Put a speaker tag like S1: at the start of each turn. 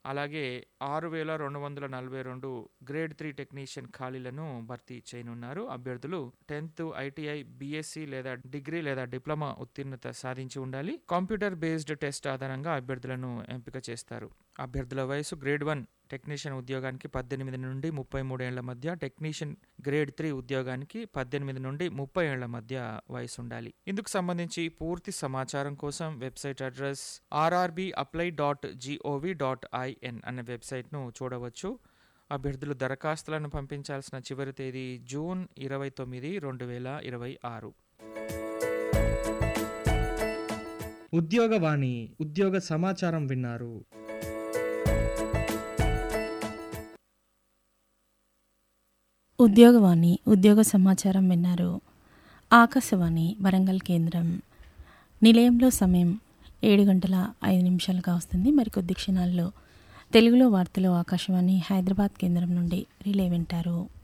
S1: అలాగే ఆరు వేల రెండు వందల నలభై రెండు గ్రేడ్ త్రీ టెక్నీషియన్ ఖాళీలను భర్తీ చేయనున్నారు అభ్యర్థులు టెన్త్ ఐటీఐ బీఎస్సీ లేదా డిగ్రీ లేదా డిప్లొమా ఉత్తీర్ణత సాధించి ఉండాలి కంప్యూటర్ బేస్డ్ టెస్ట్ ఆధారంగా అభ్యర్థులను ఎంపిక చేస్తారు అభ్యర్థుల వయసు గ్రేడ్ వన్ టెక్నీషియన్ ఉద్యోగానికి పద్దెనిమిది నుండి ముప్పై మూడేళ్ల మధ్య టెక్నీషియన్ గ్రేడ్ త్రీ ఉద్యోగానికి పద్దెనిమిది నుండి ముప్పై ఏళ్ల మధ్య వయసు ఉండాలి ఇందుకు సంబంధించి పూర్తి సమాచారం కోసం website address RRB apply dot gov dot in అనే వెబ్సైట్ను చూడవచ్చు అభ్యర్థులు దరఖాస్తులను పంపించాల్సిన చివరి తేదీ జూన్ ఇరవై తొమ్మిది రెండు వేల ఇరవై ఆరు
S2: ఉద్యోగవాణి ఉద్యోగ సమాచారం విన్నారు
S3: ఉద్యోగవాణి ఉద్యోగ సమాచారం విన్నారు ఆకాశవాణి వరంగల్ కేంద్రం నిలయంలో సమయం ఏడు గంటల ఐదు నిమిషాలుగా వస్తుంది మరికొద్ది క్షణాల్లో తెలుగులో వార్తలు ఆకాశవాణి హైదరాబాద్ కేంద్రం నుండి రిలే వింటారు